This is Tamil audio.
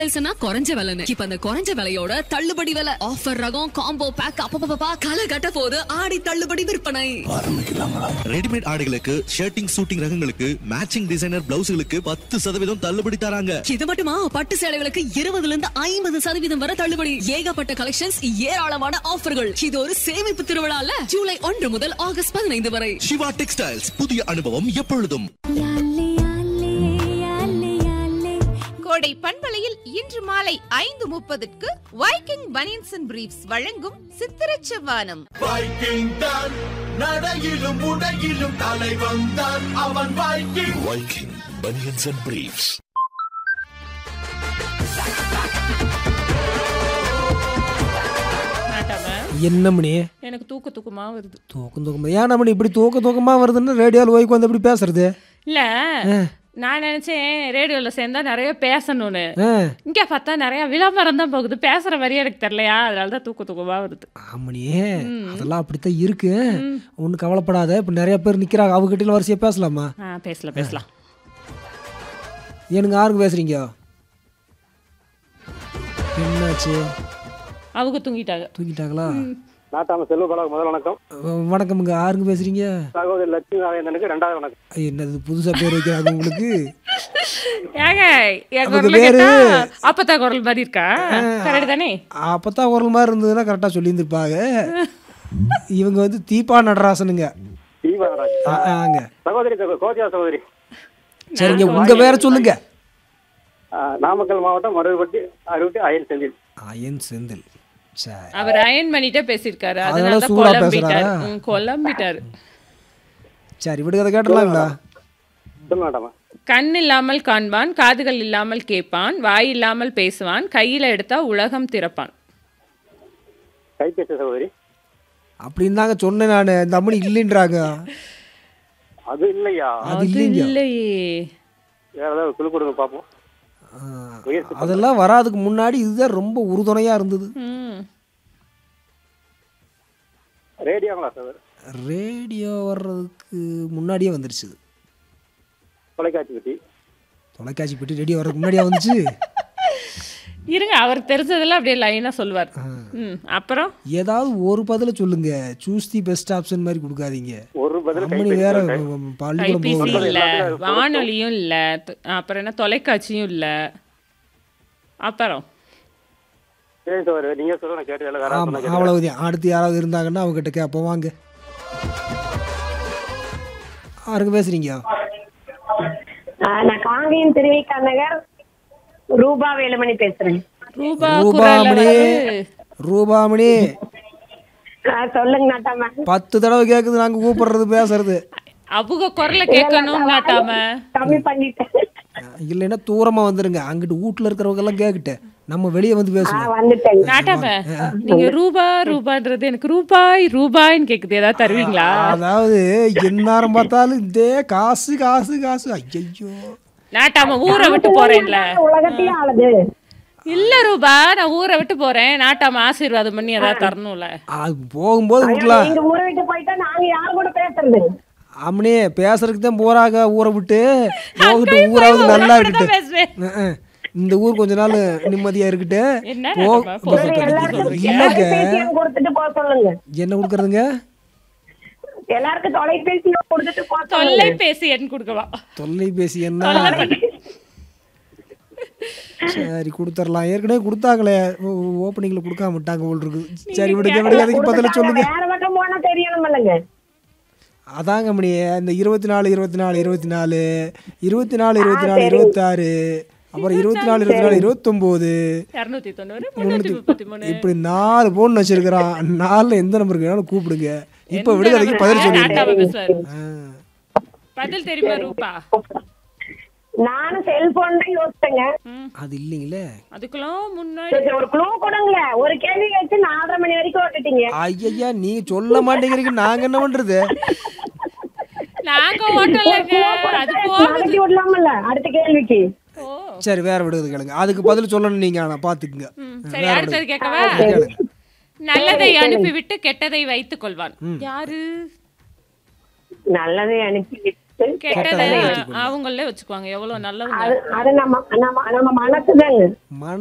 டெக்ஸ்டைல்ஸ்னா குறைஞ்ச விலைன்னு இப்ப அந்த குறைஞ்ச விலையோட தள்ளுபடி விலை ஆஃபர் ரகம் காம்போ பேக் அப்பப்பா களை கட்ட போது ஆடி தள்ளுபடி விற்பனை ரெடிமேட் ஆடைகளுக்கு ஷர்ட்டிங் சூட்டிங் ரகங்களுக்கு மேட்சிங் டிசைனர் பிளவுஸ்களுக்கு பத்து சதவீதம் தள்ளுபடி தராங்க இது மட்டுமா பட்டு சேலைகளுக்கு இருபதுல இருந்து ஐம்பது சதவீதம் வரை தள்ளுபடி ஏகப்பட்ட கலெக்ஷன்ஸ் ஏராளமான ஆஃபர்கள் இது ஒரு சேமிப்பு திருவிழால ஜூலை ஒன்று முதல் ஆகஸ்ட் பதினைந்து வரை சிவா டெக்ஸ்டைல்ஸ் புதிய அனுபவம் எப்பொழுதும் யாலே யாலே யாலே யாலே கோடை பண்பலையில் இன்று மாலை ஐந்து முப்பதுக்கு வைக்கிங் பனியன்ஸ் அண்ட் பிரீஃப்ஸ் வழங்கும் சித்திரச் செவ்வானம் வைக்கிங் தான் நடையிலும் உடையிலும் தலைவன் தான் அவன் Viking Viking banians and briefs மாட்டாம என்ன மணி எனக்கு தூக்க தூக்கமா வருது தூக்கம் தூக்கம் ஏன் மணி இப்படி தூக்க தூக்கமா வருதுன்னு ரேடியோவில் ஓய்க்கு வந்து எப்படி பேசுறது இல்ல நான் நினைச்சேன் ரேடியோல சேர்ந்தா நிறைய பேசணும்னு ஆ இங்க பார்த்தா நிறைய விளம்பரம் தான் போகுது பேசுற வரி எனக்கு தெரியலையா அதனால தான் தூக்க தூக்கமா வருது ஆமணி அதெல்லாம் அப்படித்தான் இருக்கு ஒன்றும் கவலைப்படாத இப்போ நிறைய பேர் நிற்கிறாங்க அவங்ககிட்ட வரிசையாக பேசலாமா ஆ பேசலாம் பேசலாம் ஏனுங்க யாருக்கு பேசுறீங்க என்னாச்சு அவங்க தூங்கிட்டாங்க தூக்கிட்டாங்களா நாட்டாம செல்வ பலக முதல் வணக்கம் அஹ் வணக்கமுங்க யாருங்க பேசுறீங்க சகோதரி லட்சுமி நாராயணனுக்கு ரெண்டாவது வணக்கம் ஐயோ, என்னது புதுசாக பேர் வைக்கிறாங்க உங்களுக்கு ஏங்க என் அவங்க குரல் பேரு- கேட்டா அப்பத்தா குரல் மாதிரி இருக்கா கரெக்ட் தானே அப்பதான் குரல் மாதிரி இருந்ததுன்னா கரெக்டாக சொல்லியிருந்திருப்பாங்க இவங்க வந்து தீபா நடராசனுங்க தீபாராஜ் ஆ, ஆங்க சகோதரி சகோ- கோதியா சகோதரி சரிங்க உங்க பேரை சொல்லுங்க ஆ, நாமக்கல் மாவட்டம் மருதுப்பட்டி அறுபத்தி அயல் செந்தில் அயன் செந்தில் சரி அவர் அயன் பண்ணிட்டே பேசியிருக்காரு அதனால அதனால தான் சூடா குழம்பிட்டாரு பேசுறாரா? ம், குழம்பிட்டாரு சரி விடுங்க அதை கேட்டலாங்களா சொல்ல மாட்டாமா கண் இல்லாமல் காண்பான் காதுகள் இல்லாமல் கேட்பான் வாய் இல்லாமல் பேசுவான் கையில எடுத்தா உலகம் திறப்பான் கைபேசி சகோதரி அப்படின்னு தாங்க சொன்னேன் நான் இந்த அம்மனி இல்லைன்றாங்க அது இல்லையா அது அது இல்லைங்க இல்லையே வேற ஏதாவது குழு கொடுங்க பார்ப்போம் ஆ, முயற்சி அதெல்லாம் வராதுக்கு முன்னாடி இதுதான் ரொம்ப உறுதுணையா இருந்தது ம். ரேடியோங்களா சார் ரேடியோ வர்றதுக்கு முன்னாடியே வந்துருச்சு இது. தொலைக்காட்சி பற்றி தொலைக்காட்சி பெட்டி ரேடியோ வர்றதுக்கு முன்னாடியே வந்துச்சு இருங்க அவருக்கு தெரிஞ்சதெல்லாம் அப்படியே லைனா சொல்லுவார் ம் அப்புறம் ஏதாவது ஒரு பதில சொல்லுங்க சூஸ் தி பெஸ்ட் ஆப்ஷன் மாதிரி கொடுக்காதீங்க ஒரு பதில் அம்மனி கைபேசி வேற சொல்லிட்டேன். பள்ளிக்கூடம் கைபேசி போகுது இல்ல வானொலியும் இல்ல த- அப்புறம் என்ன தொலைக்காட்சியும் இல்ல அப்புறம் சரி சகோதரி நீங்க சொல்ல நான் கேட்டு வேற ஆமா சொன்னா கேட்டு அவ்வளவுதான் அடுத்து யாராவது இருந்தாங்கன்னா அவங்க கிட்ட கேட்போம் வாங்க யாருங்க பேசுறீங்க ஆ, நான் காங்கேயம் திருவிக்கா நகர் ரூபா வேலுமணி பேசுறேன் ரூபா ரூபாமணி குரல் ரூபாமணி ஆ, சொல்லுங்க நாட்டாம பத்து தடவை கேக்குது நாங்க கூப்பிடுறது பேசுறது அவங்க குரலை கேட்கணும் நாட்டாம கம்மி பண்ணிட்டேன் இல்லைன்னா தூரமா வந்துருங்க அங்கிட்டு வீட்டுல இருக்கிறவங்க எல்லாம் கேக்கிட்டு நம்ம வெளியே வந்து ஆ, பேசுவோம் வந்துட்டேங்க நாட்டாம நீங்க ரூபா ரூபான்றது எனக்கு ரூபாய் ரூபாய்ன்னு கேக்குது ஏதாவது தருவீங்களா அதாவது எந்நேரம் பார்த்தாலும் இதே காசு காசு காசு ஐயோ நாட்டாம ஊரை விட்டு போறேன்ல உலகத்தையும் ஆளுது இல்ல ரூபா நான் ஊரை விட்டு போறேன் நாட்டாம ஆசீர்வாதம் பண்ணி ஏதாவது தரணும்ல அது போகும்போது ஐயோ, விட்டுலாம் நீங்க ஊரை விட்டு போயிட்டா நாங்க யார் கூட பேசுறது அம்மனே பேசுறதுக்கு தான் போறாங்க ஊரை விட்டு போகிட்டு ஊராவது நல்லா விட்டுட்டு பேசுவேன் அஹ், அஹ். இந்த ஊர் கொஞ்ச நாள் நிம்மதியா இருக்கட்டு என்ன போ நாட்டம்மா, போக எல்லாருக்கும் இல்லைங்க தொலைபேசி எண் கொடுத்துட்டு போக சொல்லுங்க என்ன கொடுக்கறதுங்க எல்லாருக்கும் தொலைபேசி எண் கொடுத்துட்டு போக சொல்லுங்க தொல்லைபேசி எண் கொடுக்கவா தொல்லைபேசி என்ன சரி கொடுத்துடலாம் ஏற்கனவே கொடுத்தாங்களே ஓப்பனிங்ல கொடுக்காம விட்டாங்க போல் இருக்கு சரி விடுங்க விடுங்க அதுக்கு பதில சொல்லுங்க வேற பக்கம் போனா தெரியணும் இல்லைங்க அதாங்க மணி இந்த இருபத்தி நாலு இருபத்தி நாலு இருபத்தி நாலு இருபத்தி நாலு இருபத்தி நாலு இருபத்தாறு அப்புறம் இருபத்தி நாலு இருபத்தி நாலு இருபத்தொம்போது இருநூத்தி தொண்ணூறு முன்னூத்தி முப்பத்தி மூணு இப்படி நாலு போன் வச்சிருக்கிறான் நாலுல எந்த நம்பருக்கு வேணாலும் கூப்பிடுங்க இப்போ விடுங்க அதுக்கு பதில் நாட்டாம சொல்லிடுங்க பேசுவாரு ஆ. பதில் தெரியுமா ரூபா நானும் செல்போன் தான் யோசிச்சேங்க அது இல்லைங்களே அதுக்கெல்லாம் முன்னாடி சரி, ஒரு க்ளூ கொடுங்களேன் ஒரு கேள்வி வச்சு நாலரை மணி வரைக்கும் விட்டுட்டீங்க ஐயா நீங்க சொல்ல மாட்டேங்கிறீங்க நாங்க என்ன பண்றது நாங்க ஓட்டலங்க அது போகுது நடத்தி விடலாமல்ல அடுத்த கேள்விக்கு ஓ சரி வேற விடுறது கேளுங்க அதுக்கு பதில் சொல்லணும் நீங்க ஆனா பாத்துக்குங்க ம், சரி வேற அடுத்தது விடுங்க. கேட்கவா கேளுங்க நல்லதை அனுப்பிவிட்டு கெட்டதை வைத்துக் கொள்வான் யாரு நல்லதை அனுப்பி விட்டு வச்சுக்கிட்டு கெட்டதை கெட்டதை வச்சுக்கணும். அவங்களே வச்சுக்குவாங்க எவ்வளவு நல்லவங்க அது அது நம்ம நம்ம நம்ம மனசுதாங்க மன